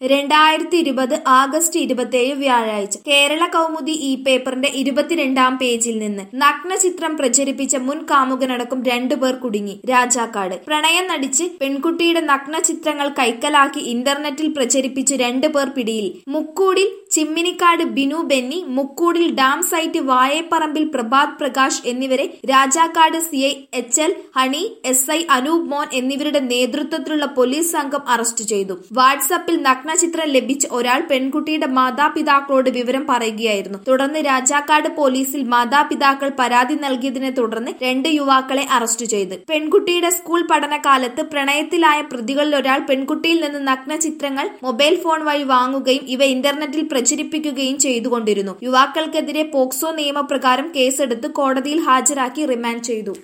രണ്ടായിരത്തി ഇരുപത് ആഗസ്റ്റ് ഇരുപത്തിയേഴ് വ്യാഴാഴ്ച കേരള കൗമുദി ഈ പേപ്പറിന്റെ ഇരുപത്തിരണ്ടാം പേജിൽ നിന്ന് നഗ്നചിത്രം പ്രചരിപ്പിച്ച മുൻ കാമുകനടക്കം രണ്ടുപേർ കുടുങ്ങി രാജാക്കാട് പ്രണയം നടിച്ച് പെൺകുട്ടിയുടെ നഗ്നചിത്രങ്ങൾ കൈക്കലാക്കി ഇന്റർനെറ്റിൽ പ്രചരിപ്പിച്ച് രണ്ടുപേർ പിടിയിൽ മുക്കൂടിൽ ചിമ്മിനിക്കാട് ബിനു ബെന്നി മുക്കൂടിൽ ഡാം സൈറ്റ് വായേപ്പറമ്പിൽ പ്രഭാത് പ്രകാശ് എന്നിവരെ Rajakkad C I H L Honey S I Anoop Mon എന്നിവരുടെ നേതൃത്വത്തിലുള്ള പോലീസ് സംഘം അറസ്റ്റ് ചെയ്തു വാട്സാപ്പിൽ നഗ്നചിത്രം ലഭിച്ച ഒരാൾ പെൺകുട്ടിയുടെ മാതാപിതാക്കളോട് വിവരം പറയുകയായിരുന്നു തുടർന്ന് രാജാക്കാട് പോലീസിൽ മാതാപിതാക്കൾ പരാതി നൽകിയതിനെ തുടർന്ന് രണ്ട് യുവാക്കളെ അറസ്റ്റ് ചെയ്തു പെൺകുട്ടിയുടെ സ്കൂൾ പഠനകാലത്ത് പ്രണയത്തിലായ പ്രതികളിൽ ഒരാൾ പെൺകുട്ടിയിൽ നിന്ന് നഗ്നചിത്രങ്ങൾ മൊബൈൽ ഫോൺ വഴി വാങ്ങുകയും ഇവ ഇന്റർനെറ്റിൽ പ്രചരിപ്പിക്കുകയും ചെയ്തുകൊണ്ടിരുന്നു യുവാക്കൾക്കെതിരെ പോക്സോ നിയമപ്രകാരം കേസെടുത്ത് കോടതിയിൽ ഹാജരാക്കി റിമാൻഡ് ചെയ്തു